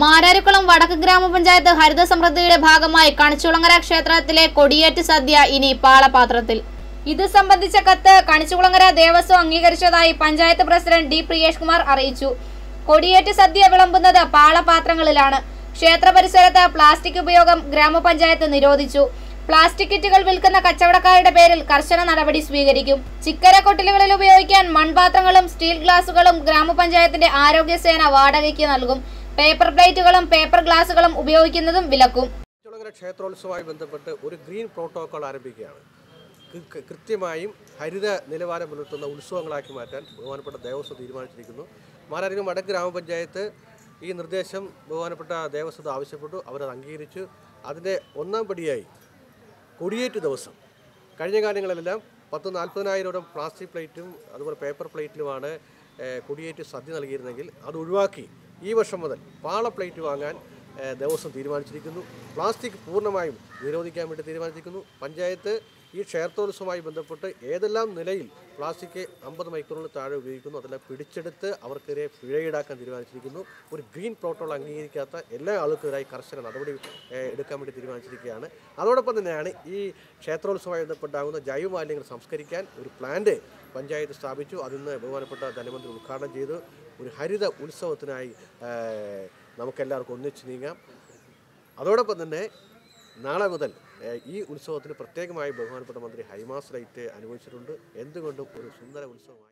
മാരാരിക്കുളം വടക്ക് ഗ്രാമപഞ്ചായത്ത് ഹരിത സമൃദ്ധിയുടെ ഭാഗമായി കണിച്ചുളങ്ങര ക്ഷേത്രത്തിലെ കൊടിയേറ്റ് സദ്യ ഇനി പാളപാത്രത്തിൽ ഇത് സംബന്ധിച്ച കത്ത് കണിച്ചുകുളങ്ങര ദേവസ്വം അംഗീകരിച്ചതായി പഞ്ചായത്ത് പ്രസിഡന്റ് ഡി പ്രിയേഷ് കുമാർ അറിയിച്ചു കൊടിയേറ്റ് സദ്യ വിളമ്പുന്നത് പാളപാത്രങ്ങളിലാണ് ക്ഷേത്ര പരിസരത്ത് പ്ലാസ്റ്റിക് ഉപയോഗം ഗ്രാമപഞ്ചായത്ത് നിരോധിച്ചു പ്ലാസ്റ്റിക് കിറ്റുകൾ വിൽക്കുന്ന കച്ചവടക്കാരുടെ പേരിൽ കർശന നടപടി സ്വീകരിക്കും ചിക്കര കൊട്ടിലുകളിൽ ഉപയോഗിക്കാൻ മൺപാത്രങ്ങളും സ്റ്റീൽ ഗ്ലാസുകളും ഗ്രാമപഞ്ചായത്തിന്റെ ആരോഗ്യസേന വാടകയ്ക്ക് നൽകും പേപ്പർ പ്ലേറ്റുകളും പേപ്പർ ഗ്ലാസുകളും ഉപയോഗിക്കുന്നതും വിലക്കും ചുളങ്ങര ക്ഷേത്രോത്സവവുമായി ബന്ധപ്പെട്ട് ഒരു ഗ്രീൻ പ്രോട്ടോകോൾ ആരംഭിക്കുകയാണ് കൃ- കൃ- കൃത്യമായും ഹരിത നിലവാരം പുലർത്തുന്ന ഉത്സവങ്ങളാക്കി മാറ്റാൻ ബഹുമാനപ്പെട്ട ദേവസ്വം തീരുമാനിച്ചിരിക്കുന്നു മാരാരിക്കും വടക്ക് ഗ്രാമപഞ്ചായത്ത് ഈ നിർദ്ദേശം ബഹുമാനപ്പെട്ട ദേവസ്വം ആവശ്യപ്പെട്ടു അവരത് അംഗീകരിച്ചു അതിൻ്റെ ഒന്നാം പടിയായി കൊടിയേറ്റ് ദിവസം കഴിഞ്ഞ കാലങ്ങളിലെല്ലാം പത്ത് നാൽപ്പതിനായിരം പ്ലാസ്റ്റിക് പ്ലേറ്റും അതുപോലെ പേപ്പർ പ്ലേറ്റിലുമാണ് ഏഹ്, കൊടിയേറ്റ് സദ്യ നൽകിയിരുന്നെങ്കിൽ അത് ഒഴിവാക്കി ഈ വർഷം മുതൽ പാള പ്ലേറ്റ് വാങ്ങാൻ ഏഹ്, ദേവസ്വം തീരുമാനിച്ചിരിക്കുന്നു പ്ലാസ്റ്റിക് പൂർണ്ണമായും നിരോധിക്കാൻ വേണ്ടി തീരുമാനിച്ചിരിക്കുന്നു പഞ്ചായത്ത് ഈ ക്ഷേത്രോത്സവവുമായി ബന്ധപ്പെട്ട് ഏതെല്ലാം നിലയിൽ പ്ലാസ്റ്റിക് അമ്പത് മൈക്രോണിന് താഴെ ഉപയോഗിക്കുന്നു അതെല്ലാം പിടിച്ചെടുത്ത് അവർക്കെതിരെ പിഴ ഈടാക്കാൻ തീരുമാനിച്ചിരിക്കുന്നു ഒരു ഗ്രീൻ പ്രോട്ടോൾ അംഗീകരിക്കാത്ത എല്ലാ ആൾക്കെതിരായി കർശന നടപടി ഏഹ്, എടുക്കാൻ വേണ്ടി തീരുമാനിച്ചിരിക്കുകയാണ് അതോടൊപ്പം തന്നെയാണ് ഈ ക്ഷേത്രോത്സവവുമായി ബന്ധപ്പെട്ടാകുന്ന ജൈവമാലിന്യങ്ങൾ സംസ്കരിക്കാൻ ഒരു പ്ലാന്റ് പഞ്ചായത്ത് സ്ഥാപിച്ചു അതിന്ന് ബഹുമാനപ്പെട്ട ധനമന്ത്രി ഉദ്ഘാടനം ചെയ്തു ഒരു ഹരിത ഉത്സവത്തിനായി ഏഹ്, നമുക്കെല്ലാവർക്കും ഒന്നിച്ച് നീങ്ങാം അതോടൊപ്പം തന്നെ നാളെ മുതൽ ഏഹ്, ഈ ഉത്സവത്തിന് പ്രത്യേകമായി ബഹുമാനപ്പെട്ട മന്ത്രി ഹൈമാസ് ലൈറ്റ് അനുഭവിച്ചിട്ടുണ്ട് എന്തുകൊണ്ടും ഒരു സുന്ദര ഉത്സവമായി